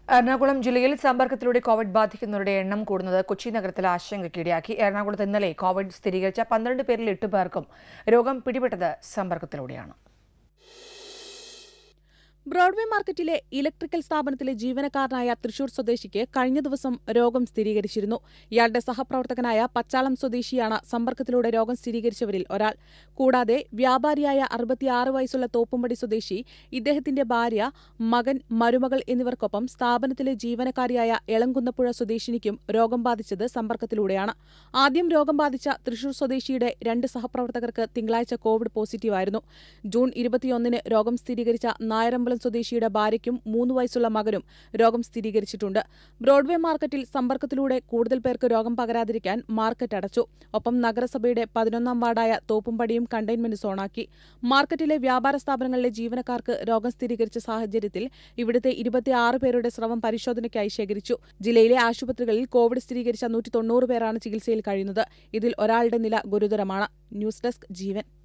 എറണാകുളം ജില്ലയിൽ സമ്പർക്കത്തിലൂടെ കോവിഡ് ബാധിക്കുന്നവരുടെ എണ്ണം കൂടുന്നത് കൊച്ചി നഗരത്തിൽ ആശങ്കയ്ക്കിടയാക്കി എറണാകുളത്ത് ഇന്നലെ കോവിഡ് സ്ഥിരീകരിച്ച പന്ത്രണ്ട് പേരിൽ എട്ട് പേർക്കും രോഗം പിടിപെട്ടത് സമ്പർക്കത്തിലൂടെയാണ് ബ്രോഡ്വേ മാർക്കറ്റിലെ ഇലക്ട്രിക്കൽ സ്ഥാപനത്തിലെ ജീവനക്കാരനായ തൃശൂർ സ്വദേശിക്ക് കഴിഞ്ഞ ദിവസം രോഗം സ്ഥിരീകരിച്ചിരുന്നു ഇയാളുടെ സഹപ്രവർത്തകനായ പച്ചാളം സ്വദേശിയാണ് സമ്പർക്കത്തിലൂടെ രോഗം സ്ഥിരീകരിച്ചവരിൽ ഒരാൾ കൂടാതെ വ്യാപാരിയായ അറുപത്തിയാറ് വയസ്സുള്ള തോപ്പുംപടി സ്വദേശി ഇദ്ദേഹത്തിന്റെ ഭാര്യ മകൻ മരുമകൾ എന്നിവർക്കൊപ്പം സ്ഥാപനത്തിലെ ജീവനക്കാരിയായ എളങ്കുന്നപ്പുഴ സ്വദേശിനിക്കും രോഗം ബാധിച്ചത് സമ്പർക്കത്തിലൂടെയാണ് ആദ്യം രോഗം ബാധിച്ച തൃശൂർ സ്വദേശിയുടെ രണ്ട് സഹപ്രവർത്തകർക്ക് തിങ്കളാഴ്ച കോവിഡ് പോസിറ്റീവായിരുന്നു ജൂൺ ഇരുപത്തിയൊന്നിന് രോഗം സ്ഥിരീകരിച്ച നായരമ്പലം സ്വദേശിയുടെ ഭാര്യയ്ക്കും മൂന്ന് വയസ്സുള്ള മകനും രോഗം സ്ഥിരീകരിച്ചിട്ടുണ്ട് ബ്രോഡ്വേ മാർക്കറ്റിൽ സമ്പർക്കത്തിലൂടെ കൂടുതൽ പേർക്ക് രോഗം പകരാതിരിക്കാൻ മാർക്കറ്റ് അടച്ചു ഒപ്പം നഗരസഭയുടെ പതിനൊന്നാം വാർഡായ തോപ്പുംപടിയും കണ്ടെയ്ൻമെന്റ് സോണാക്കി മാർക്കറ്റിലെ വ്യാപാര സ്ഥാപനങ്ങളിലെ ജീവനക്കാർക്ക് രോഗം സ്ഥിരീകരിച്ച സാഹചര്യത്തിൽ ഇവിടുത്തെ ഇരുപത്തിയാറ് പേരുടെ സ്രവം പരിശോധനയ്ക്കായി ശേഖരിച്ചു ജില്ലയിലെ ആശുപത്രികളിൽ കോവിഡ് സ്ഥിരീകരിച്ച നൂറ്റി തൊണ്ണൂറ് പേരാണ് ചികിത്സയിൽ കഴിയുന്നത് ഇതിൽ ഒരാളുടെ നില ഗുരുതരമാണ് ന്യൂസ് ഡെസ്ക് ജീവൻ